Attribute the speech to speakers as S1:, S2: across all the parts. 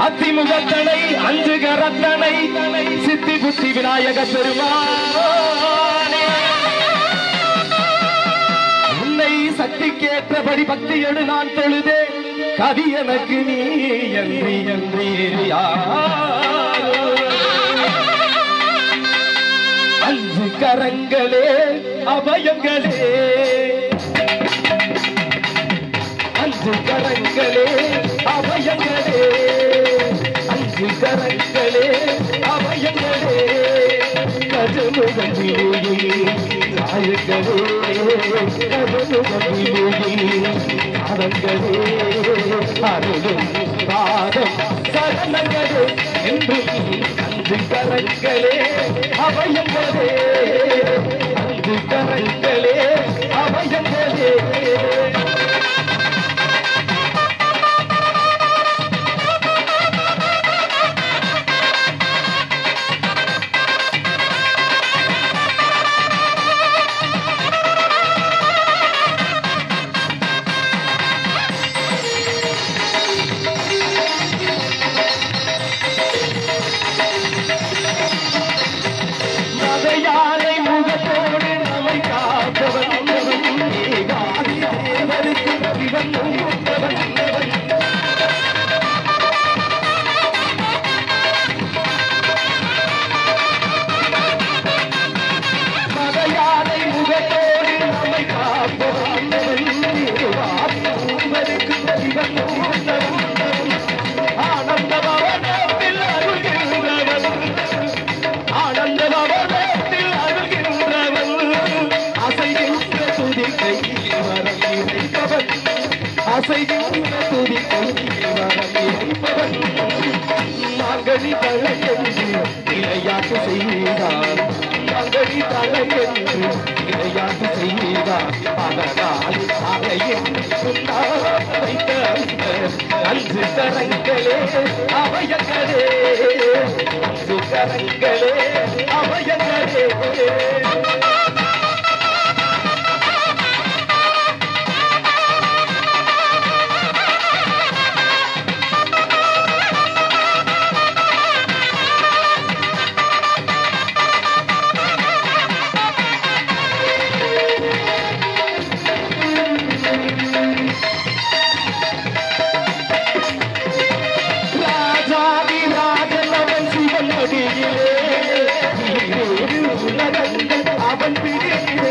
S1: அத்திமுகத்தனை அஞ்சு கரத்தனை சித்தி புத்தி விநாயக பெருமானே உன்னை சக்திக்கேற்றபடி பக்தியோடு நான் தொழுதே கவி எனக்கு நீ என்று என்று அஞ்சு கரங்களே அபயங்களே அஞ்சு கரங்களே அபயங்களே அஞ்சு கரங்களே அபயங்களே கஜமுகத்திலேயே நாயங்களே கஜமுகத்திலேயே அதங்களே அருளும் பாதம் சரணங்களே என்றும் அஞ்சு கரங்களே அபயங்களே அஞ்சு கரங்களே அபயங்களே மதையானை முகத்தோடு நம்மை காத்தவன் ஏகாதி தேவருக்கு இவன் மூத்தவன் மதையானை முகத்தோடு நம்மை காப்பவன் ஏகாதி தேவருக்கு இவன் மூத்தவன் ஆனந்த பவனத்தில் அருள்கின்றவன் ஆனந்த பவனத்தில் அருள்கின்றவன் அசைகின்ற துதி கையில் வரம் இறைப்பவன் அசைகின்ற துதி கையில் வரம் இறைப்பவன் மாங்கனி தலையென்று விளையாட்டு செய்தான் மாங்கனி தலையென்று விளையாட்டு செய்தான் அதனால் அறையில் வைத்த அஞ்சு தரங்களே அவயங்களே அஞ்சு கரங்களே அவயங்களே ராஜாதி ராஜனவன் சிவன் மடியிலே ஈரேழு உலகங்கள் அவன் பிடியிலே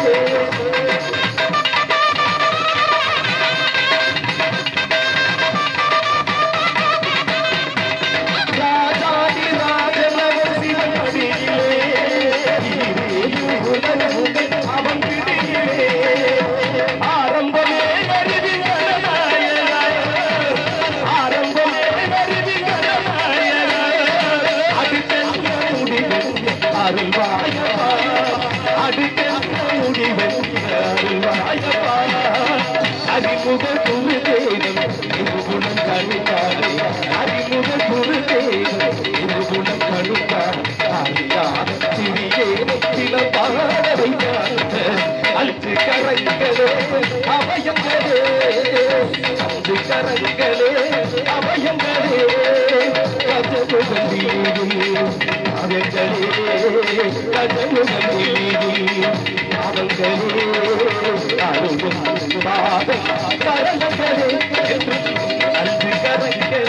S1: ராஜாதி ராஜனவன் சிவன் மடியிலே ஈரேழு உலகங்கள் அவன் பிடியிலே ஆரம்பமே அறிவின் கணநாயனாய் ஆரம்பமே அறிவின் கணநாயனாய் அடுத்தென்ற முடிவென் அருள்வாயப்பா அடுத்தென்ற முடிவென் அருள்வாயப்பா அறிமுக குரு தேவன் இருகுணம் கழுத்தாரே அறிமுக குரு தேவன் இருகுணம் கழுத்தார் அறியாத சிறியே சில பாட வைத்தார் அழுத்து கரங்களே அவயங்களே அஞ்சு கரங்களே அவயங்களே கஜமுகந்தீரி அவங்களே கஜமுகந்தீரி அவங்களே அருளும் பாதம் கரங்களே என்று அஞ்சு கரங்களே